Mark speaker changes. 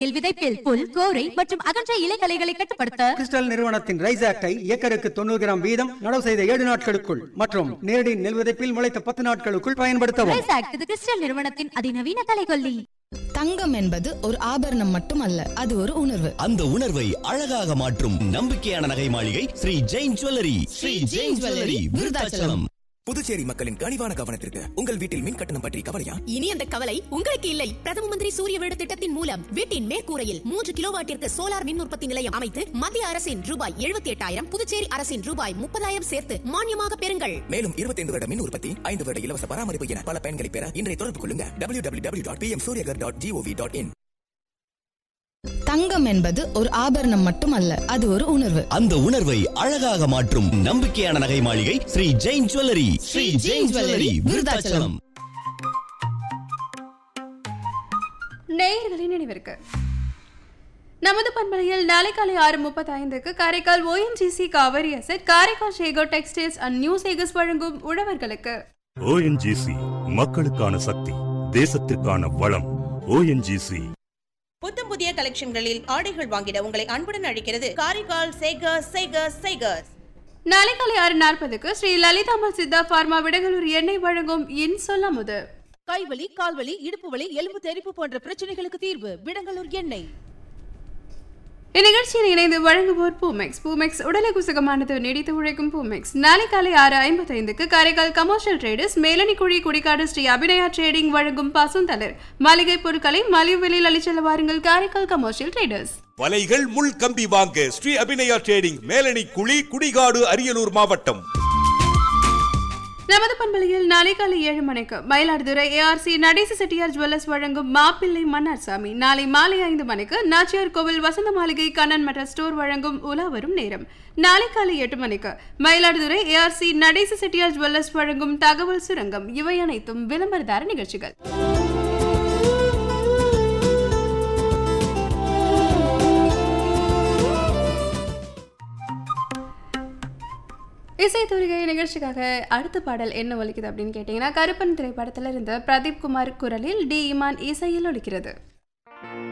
Speaker 1: நெல் விதைப்பில் புல் கோரை மற்றும் அகன்ற இலைகளைகளை கட்டுப்படுத்த
Speaker 2: கிறிஸ்டல் நிறுவனத்தின் ரைஸ் ஆக்டை ஏக்கருக்கு தொண்ணூறு கிராம் வீதம் நடவு செய்த ஏழு நாட்களுக்குள் மற்றும் நேரடி நெல் விதைப்பில் முளைத்த பத்து நாட்களுக்குள் பயன்படுத்தவும்
Speaker 1: ரைஸ் ஆக்ட் இது கிறிஸ்டல் நிறுவனத்தின் அதிநவீன கலைகொல்லி
Speaker 3: தங்கம் என்பது ஒரு ஆபரணம் மட்டுமல்ல அது ஒரு உணர்வு
Speaker 4: அந்த உணர்வை அழகாக மாற்றும் நம்பிக்கையான நகை மாளிகை ஸ்ரீ ஜெயின் ஜுவல்லரி ஸ்ரீ ஜெயின் ஜுவல்லரி விருதாச்சலம்
Speaker 5: புதுச்சேரி மக்களின் கனிவான கவனத்திற்கு உங்கள் வீட்டில் மின் கட்டணம் பற்றி கவலையா
Speaker 6: இனி அந்த கவலை உங்களுக்கு இல்லை பிரதம மந்திரி சூரிய வீடு திட்டத்தின் மூலம் வீட்டின் மேற்கூரையில் மூன்று கிலோவாட்டிற்கு சோலார் மின் உற்பத்தி நிலையம் அமைத்து மத்திய அரசின் ரூபாய் எழுபத்தி எட்டாயிரம் புதுச்சேரி அரசின் ரூபாய் முப்பதாயிரம் சேர்த்து மானியமாக பெறுங்கள்
Speaker 5: மேலும் 25 வருட மின் உற்பத்தி ஐந்து வருட இலவச பராமரிப்பு என பல பயன்களை பெற இன்றைய தொடர்பு கொள்ளுங்க W W W dot P M Suryaghar dot gov dot in
Speaker 3: தங்கம் என்பது ஒரு ஆபரணம் மட்டுமல்ல அது ஒரு உணர்வு
Speaker 4: அந்த உணர்வை அழகாக மாற்றும் நம்பிக்கையான நகை மாளிகை ஸ்ரீ ஜெயின் ஜுவல்லரி ஸ்ரீ ஜெயின் ஜுவல்லரி விருதாச்சலம்
Speaker 7: நேயர்களின் நினைவிற்கு நமது பண்பலையில் நாளை காலை ஆறு முப்பத்தி ஐந்துக்கு Karaikal ONGC Kaveri asset Karaikal Sheko textiles and new Sekars வழங்கும் உழவர்களுக்கு
Speaker 8: ஓஎன்ஜிசி மக்களுக்கான சக்தி தேசத்திற்கான வளம் ஓஎன்ஜிசி
Speaker 9: புத்தம் புதிய கலெக்ஷன்களில் ஆடைகள் வாங்கிட உங்களை அன்புடன் அழைக்கிறது காரைக்கால் சேகர்ஸ் சேகர்ஸ் சேகர்ஸ்
Speaker 7: நாளை காலை ஆறு நாற்பதுக்கு ஸ்ரீ லலிதாமல் சித்தா பார்மா விடங்களூர் எண்ணெய் வழங்கும் இன் சொல்லாமுது
Speaker 10: கைவலி கால்வலி இடுப்பு வலி எலும்பு தெறிப்பு போன்ற பிரச்சனைகளுக்கு தீர்வு விடங்கலூர் எண்ணெய்
Speaker 7: இந்நிகழ்ச்சியில் இணைந்து வழங்குவோர் பூமெக்ஸ் பூமெக்ஸ் உடலை குசகமானது நீடித்து உழைக்கும் பூமெக்ஸ் நாளை காலை ஆறு ஐம்பத்தைந்துக்கு Karaikal commercial traders Melanikuzhi Kudikadu Sri Abhinaya trading வழங்கும் பசுந்தலர் மளிகை பொருட்களை மலிவு விலையில் அளிச்செல்ல வாருங்கள் காரைக்கால் கமர்ஷியல் ட்ரேடர்ஸ்
Speaker 11: வலைகள் முள் கம்பி வாங்க ஸ்ரீ அபிநயா ட்ரேடிங் மேலணி குழி குடிகாடு அரியலூர் மாவட்டம்
Speaker 7: நமது பண்பலையில் நாளை காலை ஏழு மணிக்கு மயிலாடுதுறை ஏஆர்சி நடேச செட்டியார் ஜுவல்லர்ஸ் வழங்கும் மாப்பிள்ளை மன்னார்சாமி நாளை மாலை ஐந்து மணிக்கு நாச்சியார் கோவில் வசந்த மாளிகை கண்ணன் மற்ற ஸ்டோர் வழங்கும் உலா வரும் நேரம் நாளை காலை எட்டு மணிக்கு மயிலாடுதுறை ஏஆர்சி நடேச செட்டியார் ஜுவல்லர்ஸ் வழங்கும் தகவல் சுரங்கம் இவை அனைத்தும் விளம்பரதார நிகழ்ச்சிகள் இசை தூரிகை நிகழ்ச்சிக்காக அடுத்த பாடல் என்ன ஒலிக்குது அப்படின்னு கேட்டிங்கன்னா கருப்பன் திரைப்படத்தில் இருந்த பிரதீப் குமார் குரலில் டி இமான் இசையில் ஒலிக்கிறது